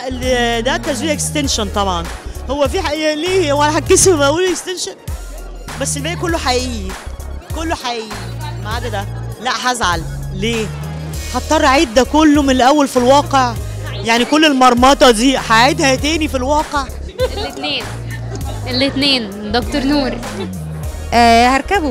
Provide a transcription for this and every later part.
لا ال- ده تزوير اكستنشن طبعا هو في حقيقة ليه هو انا هتكسف لما اقول اكستنشن بس الباقي كله حقيقي كله حقيقي ما عدا ده لا هزعل ليه هضطر اعيد ده كله من الاول في الواقع يعني كل المرمطه دي هعيدها تاني في الواقع الاثنين الاثنين دكتور نور آه هركبه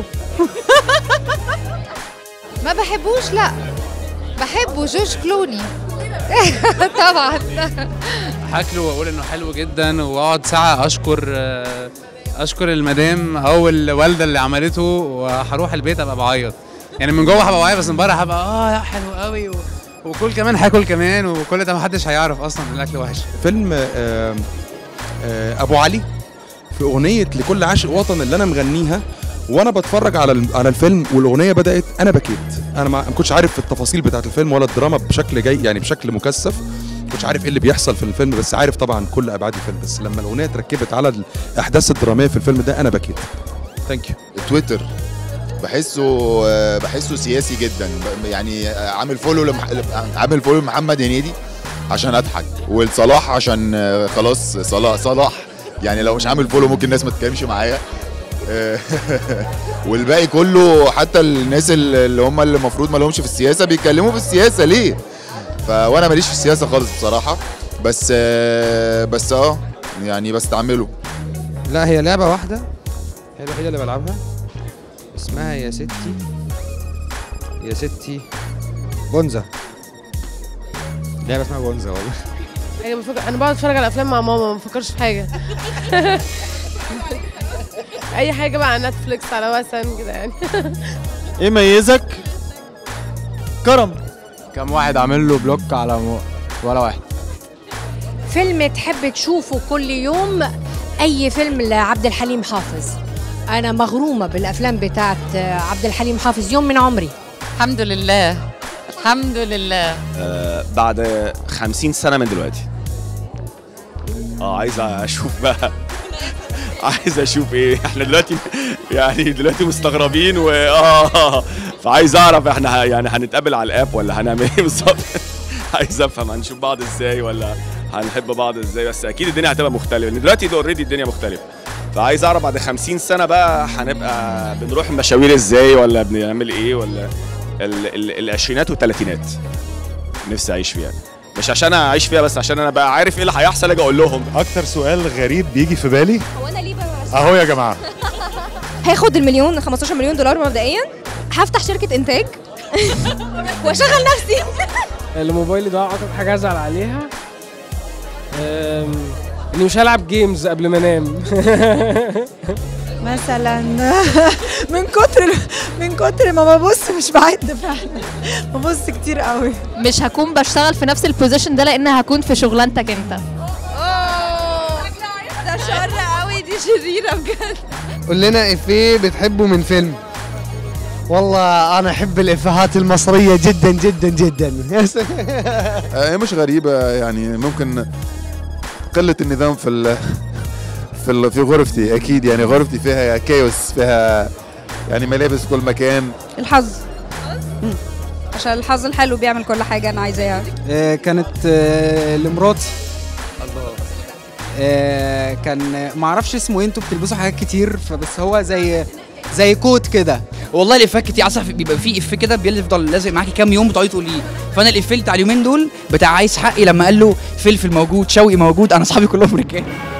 ما بحبوش لا بحبه جورج كلوني طبعا هاكله واقول انه حلو جدا واقعد ساعه اشكر آه، اشكر المدام او الوالده اللي عملته وهروح البيت ابقى بعيط يعني من جوه هبقى بعيط بس من بره هبقى اه لا حلو قوي و... وكل كمان هاكل كمان وكل ده محدش هيعرف اصلا ان الاكل وحش فيلم آه، آه، ابو علي في اغنيه لكل عاشق وطن اللي انا مغنيها وانا بتفرج على ال- على الفيلم والاغنيه بدات انا بكيت انا ما ما كنتش عارف التفاصيل بتاعه الفيلم ولا الدراما بشكل جاي يعني بشكل مكثف ما كنتش عارف ايه اللي بيحصل في الفيلم بس عارف طبعا كل ابعاد الفيلم بس لما الاغنيه اتركبت على الاحداث الدراميه في الفيلم ده انا بكيت ثانك يو تويتر بحسه بحسه سياسي جدا يعني عامل فولو لمح... عامل فولو لمحمد هنيدي عشان اضحك والصلاح عشان خلاص صلاح صلاح يعني لو مش عامل فولو ممكن الناس ما تتكلمش معايا والباقي كله حتى الناس اللي هم اللي المفروض ما لهمش في السياسه بيتكلموا في السياسه ليه ف وانا ماليش في السياسه خالص بصراحه بس بس اه يعني بستعمله لا هي لعبة واحدة هي الوحيدة اللي بلعبها اسمها يا ستي يا ستي بونزا لعبة اسمها بونزا والله أيوة بفكر انا بقعد اتفرج على افلام مع ماما ما بفكرش في حاجه اي حاجه بقى على نتفليكس على وسن كده يعني ايه ميزك كرم كم واحد عامل له بلوك على م... ولا واحد فيلم تحب تشوفه كل يوم اي فيلم لعبد الحليم حافظ انا مغرومه بالافلام بتاعت عبد الحليم حافظ يوم من عمري الحمد لله الحمد لله آه بعد خمسين سنة من دلوقتي اه عايز اشوف بقى عايز اشوف ايه احنا دلوقتي يعني دلوقتي مستغربين و اه فعايز اعرف احنا ه- يعني هنتقابل على الاب ولا هنعمل ايه بالظبط عايز افهم هنشوف بعض ازاي ولا هنحب بعض ازاي بس اكيد الدنيا هتبقى مختلفه لان دلوقتي اوريدي الدنيا مختلفه فعايز اعرف بعد 50 سنه بقى هنبقى بنروح المشاوير ازاي ولا بنعمل ايه ولا ال- ال- العشرينات والثلاثينات نفسي اعيش فيها مش عشان اعيش فيها بس عشان انا بقى عارف ايه اللي هيحصل اجي اقول لهم اكتر سؤال غريب بيجي في بالي هو انا ليه اهو يا جماعه هاخد المليون 15 مليون دولار مبدئيا هفتح شركه انتاج واشغل نفسي اللي موبايلي ضاع اكتر حاجه ازعل عليها أم، اني مش هلعب جيمز قبل ما انام مثلا من كتر من كتر ما ببص مش بعد فعلا ببص كتير قوي مش هكون بشتغل في نفس البوزيشن ده لان هكون في شغلانتك انت ده شر قوي دي شريره بجد قول لنا افيه بتحبه من فيلم والله انا احب الافيهات المصريه جدا جدا جدا هي مش غريبة يعني ممكن قلة النظام في ال في ال في غرفتي أكيد يعني غرفتي فيها كايوس فيها يعني ملابس في كل مكان الحظ عشان الحظ الحلو بيعمل كل حاجة أنا عايزاها آه، كانت آه، لمراتي آه، كان ما اعرفش اسمه ايه انتوا بتلبسوا حاجات كتير فبس هو زي زي كوت كده والله الافيهات كتير اصلا بيبقى في افيه كده بيفضل لازق معاكي كام يوم بتقعدي تقوليه فانا الافيه بتاع اليومين دول بتاع عايز حقي لما قال له فلفل موجود شوقي موجود انا اصحابي كلهم رجاله